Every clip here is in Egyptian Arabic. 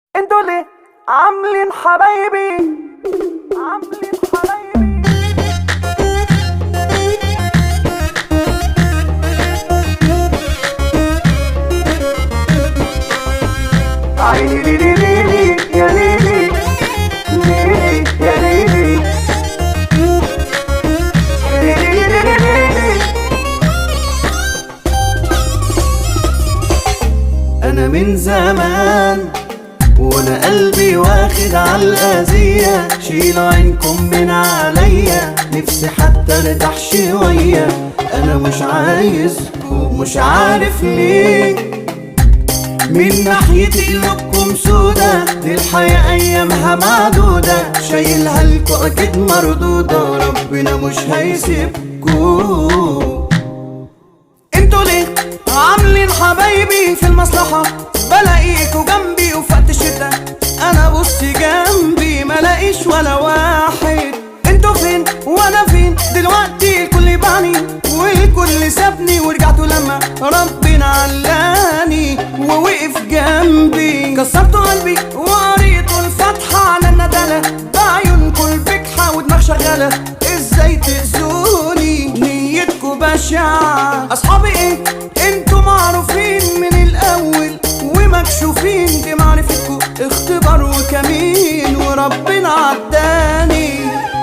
انتوا ليه عاملين حبايبي عاملين حبايبي عيني ليلي ليلي يا ليلي ليلي يا ليلي ليلي ليلي ليلي انا من زمان وانا قلبي واخد على الاذية شيلوا عينكم من عليا نفسي حتى ارتاح شوية انا مش عايز ومش عارف ليه من ناحية قلوبكم سودة دي الحياة أيامها معدودة شايلها لكم أكيد مردودة ربنا مش هيسيبكم انتوا ليه عاملين حبايبي في المصلحة بلاقيكوا جنبي وفقت الشدة انا بص جنبي ملاقيش ولا واحد انتوا فين وانا فين دلوقتي الكل يبعني والكل سابني ورجعتوا لما ربنا علاني ووقف جنبي كسرتوا قلبي وقريتوا الفتحة على الندالة بعيونكوا البجحة ودماغ شغالة ازاي تأذوني نيتكوا بشعة اصحابي ايه انتوا معروفين من الاول ومكشوفين دي معرفتكوا اختبار وكمين وربنا عداني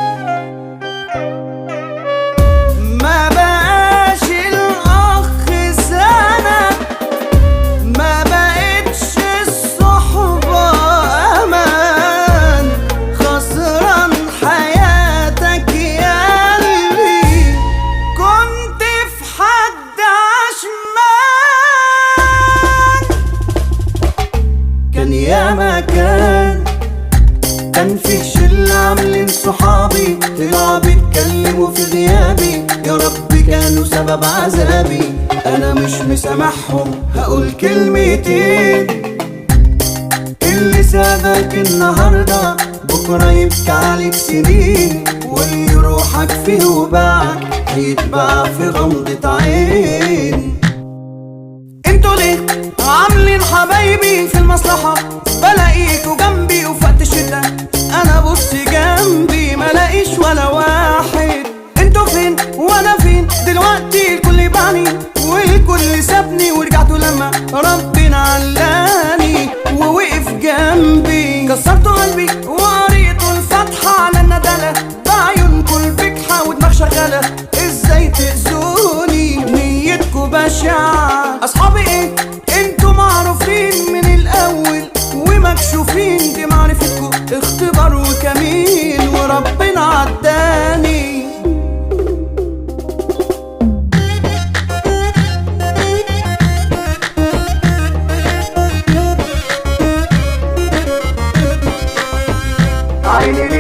ما بقاش الاخ سنة ما بقتش الصحبة امان خسران حياتك يا قلبي كنت في حد عشمان كان يا مكان كان في شلة عاملين صحابي طلعوا بيتكلموا في غيابي يا رب كانوا سبب عذابي انا مش مسامحهم هقول كلمتين اللي سابك النهاردة بكرة يبكي عليك سنين واللي روحك فيه وباعك هيتباع في غمضة عين انتوا ليه عاملين حبايبي في المصلحة بلاقيكوا جنبي وفقت الشدة انا بص جنبي ملاقيش ولا واحد انتوا فين وانا فين دلوقتي الكل يبعني والكل سابني ورجعتوا لما ربنا علاني ووقف جنبي كسرتوا قلبي وقريتوا الفتحة على الندالة بعيونكوا البجحة ودماغ شغالة ازاي تأذوني نيتكوا بشعة اصحابي ايه انتوا معروفين من الاول ومكشوفين دي معرفتكوا اختبار وكمين وربنا عداني عيني